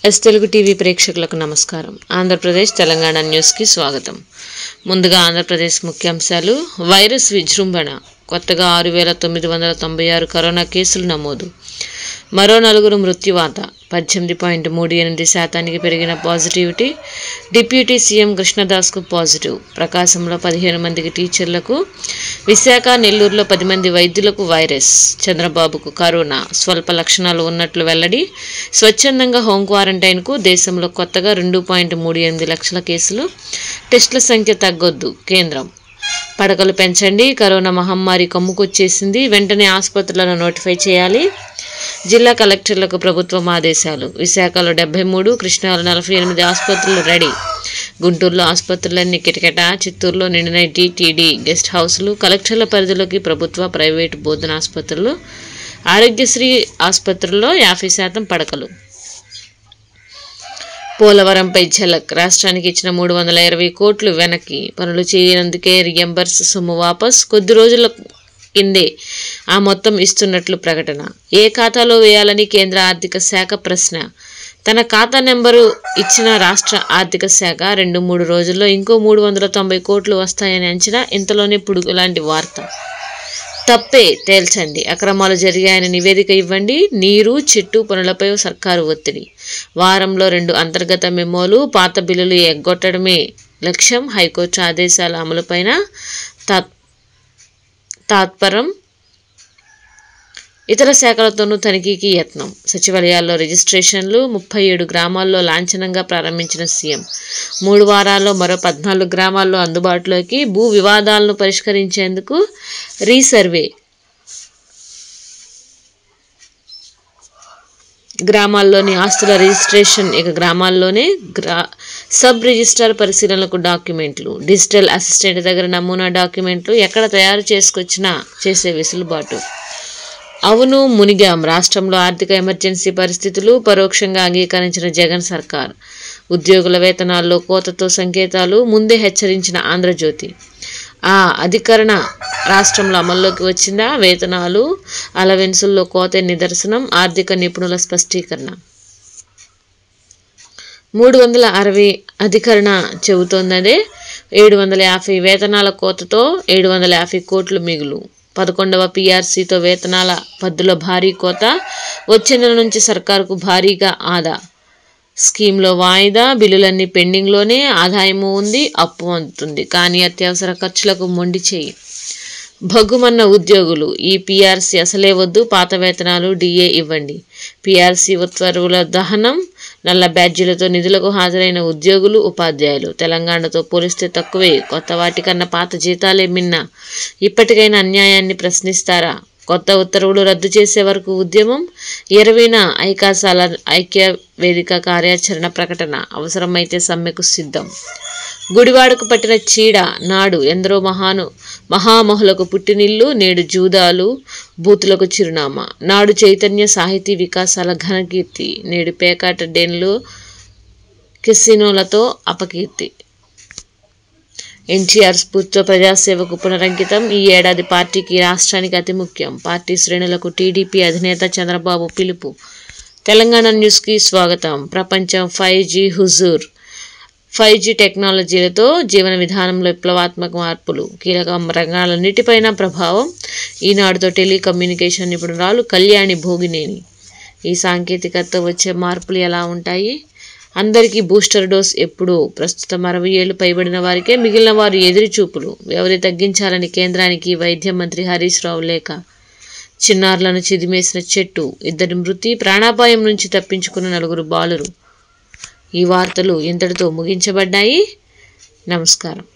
yes Telugu TV ప్రేక్షకులకు నమస్కారం ఆంధ్రప్రదేశ్ తెలంగాణ న్యూస్కి స్వాగతం ముందుగా ఆంధ్రప్రదేశ్ ముఖ్యాంశాలు వైరస్ విజృంభణ కొత్తగా ఆరు వేల తొమ్మిది వందల తొంభై ఆరు కరోనా కేసులు నమోదు మరో నలుగురు మృత్యువాత పద్దెనిమిది పాయింట్ మూడు ఎనిమిది శాతానికి పెరిగిన పాజిటివిటీ డిప్యూటీ సీఎం కృష్ణదాస్కు పాజిటివ్ ప్రకాశంలో పదిహేను మందికి టీచర్లకు విశాఖ నెల్లూరులో పది మంది వైద్యులకు వైరస్ చంద్రబాబుకు కరోనా స్వల్ప లక్షణాలు ఉన్నట్లు వెల్లడి స్వచ్ఛందంగా హోం క్వారంటైన్కు దేశంలో కొత్తగా రెండు పాయింట్ మూడు ఎనిమిది లక్షల కేసులు టెస్టుల సంఖ్య తగ్గొద్దు కేంద్రం పడకలు పెంచండి కరోనా మహమ్మారి కమ్ముకొచ్చేసింది వెంటనే ఆసుపత్రులను నోటిఫై చేయాలి జిల్లా కలెక్టర్లకు ప్రభుత్వం ఆదేశాలు విశాఖలో డెబ్బై మూడు కృష్ణాలో నలభై ఎనిమిది ఆసుపత్రులు రెడీ గుంటూరులో ఆసుపత్రులన్నీ కిటకిట చిత్తూరులో నిండిన టీటీడీ గెస్ట్ హౌస్లు కలెక్టర్ల పరిధిలోకి ప్రభుత్వ ప్రైవేటు బోధన ఆసుపత్రులు ఆరోగ్యశ్రీ ఆసుపత్రుల్లో యాభై శాతం పడకలు పోలవరంపై ఝలక్ రాష్ట్రానికి ఇచ్చిన మూడు వందల ఇరవై కోట్లు వెనక్కి పనులు చేయనందుకే రియంబర్స్ సొమ్ము వాపస్ కొద్ది రోజుల కిందే ఆ మొత్తం ఇస్తున్నట్లు ప్రకటన ఏ ఖాతాలో వేయాలని కేంద్ర ఆర్థిక శాఖ ప్రశ్న తన ఖాతా నెంబరు ఇచ్చిన రాష్ట్ర ఆర్థిక శాఖ రెండు మూడు రోజుల్లో ఇంకో మూడు వందల తొంభై కోట్లు వస్తాయని అంచనా ఇంతలోనే పుడుగు లాంటి వార్త తప్పే తేల్చండి అక్రమాలు జరిగాయని నివేదిక ఇవ్వండి నీరు చెట్టు పనులపై సర్కారు ఒత్తిడి వారంలో రెండు అంతర్గత మెమోలు పాత బిల్లులు ఎగ్గొట్టడమే లక్ష్యం హైకోర్టు ఆదేశాల అమలుపైన తాత్ తాత్పరం ఇతర శాఖలతోనూ తనిఖీకి యత్నం సచివాలయాల్లో రిజిస్ట్రేషన్లు ముప్పై ఏడు గ్రామాల్లో లాంఛనంగా ప్రారంభించిన సీఎం మూడు వారాల్లో మరో పద్నాలుగు గ్రామాల్లో అందుబాటులోకి భూ వివాదాలను పరిష్కరించేందుకు రీసర్వే గ్రామాల్లోని ఆస్తుల రిజిస్ట్రేషన్ ఇక గ్రామాల్లోనే గ్రా సబ్ రిజిస్ట్రార్ పరిశీలనలకు డాక్యుమెంట్లు డిజిటల్ అసిస్టెంట్ దగ్గర నమూనా డాక్యుమెంట్లు ఎక్కడ తయారు చేసుకొచ్చినా చేసే వెసులుబాటు అవును మునిగాం రాష్ట్రంలో ఆర్థిక ఎమర్జెన్సీ పరిస్థితులు పరోక్షంగా అంగీకరించిన జగన్ సర్కార్ ఉద్యోగుల వేతనాల్లో కోతతో సంకేతాలు ముందే హెచ్చరించిన ఆంధ్రజ్యోతి ఆ అధికరణ రాష్ట్రంలో అమల్లోకి వచ్చిందా వేతనాలు అలవెన్సుల్లో కోతే నిదర్శనం ఆర్థిక నిపుణుల స్పష్టీకరణ మూడు వందల అరవై అధికరణ చెబుతోందదే ఏడు వందల యాభై వేతనాల కోతతో ఏడు వందల యాభై కోట్లు మిగులు పదకొండవ పీఆర్సీతో వేతనాల పద్దులో భారీ కోత వచ్చే నెల నుంచి సర్కారుకు భారీగా ఆదా స్కీమ్లో వాయిదా బిల్లులన్నీ పెండింగ్లోనే ఆదాయము ఉంది అప్పు అందుతుంది కానీ అత్యవసర ఖర్చులకు మొండి చేయి భగ్గుమన్న ఉద్యోగులు ఈ పీఆర్సీ అసలే వద్దు పాత వేతనాలు డిఏ ఇవ్వండి పీఆర్సీ ఉత్తర్వుల దహనం నల్ల బ్యాడ్జీలతో నిధులకు హాజరైన ఉద్యోగులు ఉపాధ్యాయులు తెలంగాణతో పోలిస్తే తక్కువే కొత్త వాటికన్నా పాత జీతాలే మిన్న ఇప్పటికైనా అన్యాయాన్ని ప్రశ్నిస్తారా కొత్త ఉత్తర్వులు రద్దు చేసే వరకు ఉద్యమం ఇరవైన ఐకాసాల ఐక్య వేదిక కార్యాచరణ ప్రకటన అవసరమైతే సమ్మెకు సిద్ధం గుడివాడకు పట్టిన చీడ నాడు ఎందరో మహాను మహామహులకు పుట్టినిల్లు నేడు జూదాలు బూతులకు చిరునామా నాడు చైతన్య సాహితీ వికాసాల ఘనకీర్తి నేడు పేకాట డెన్లు కెసినోలతో అపకీర్తి ఎన్టీఆర్ స్ఫూర్తితో ప్రజాసేవకు పునరంకితం ఈ ఏడాది పార్టీకి రాష్ట్రానికి అతి ముఖ్యం పార్టీ శ్రేణులకు టీడీపీ అధినేత చంద్రబాబు పిలుపు తెలంగాణ న్యూస్కి స్వాగతం ప్రపంచం ఫైవ్ జీ హుజూర్ ఫైవ్ జీ టెక్నాలజీలతో జీవన విధానంలో విప్లవాత్మక మార్పులు కీలక రంగాలన్నిటిపైన ప్రభావం ఈనాడుతో టెలికమ్యూనికేషన్ నిపుణురాలు కళ్యాణి భోగినేని ఈ సాంకేతికతతో వచ్చే మార్పులు ఎలా ఉంటాయి అందరికీ బూస్టర్ డోస్ ఎప్పుడు ప్రస్తుతం అరవై ఏళ్లు పైబడిన వారికే మిగిలిన వారు ఎదురు చూపులు వ్యవధి తగ్గించాలని కేంద్రానికి వైద్య మంత్రి హరీష్ రావు లేఖ చిన్నారులను చిదిమేసిన చెట్టు ఇద్దరి మృతి ప్రాణాపాయం నుంచి తప్పించుకున్న నలుగురు బాలురు ఈ వార్తలు ఇంతటితో ముగించబడ్డాయి నమస్కారం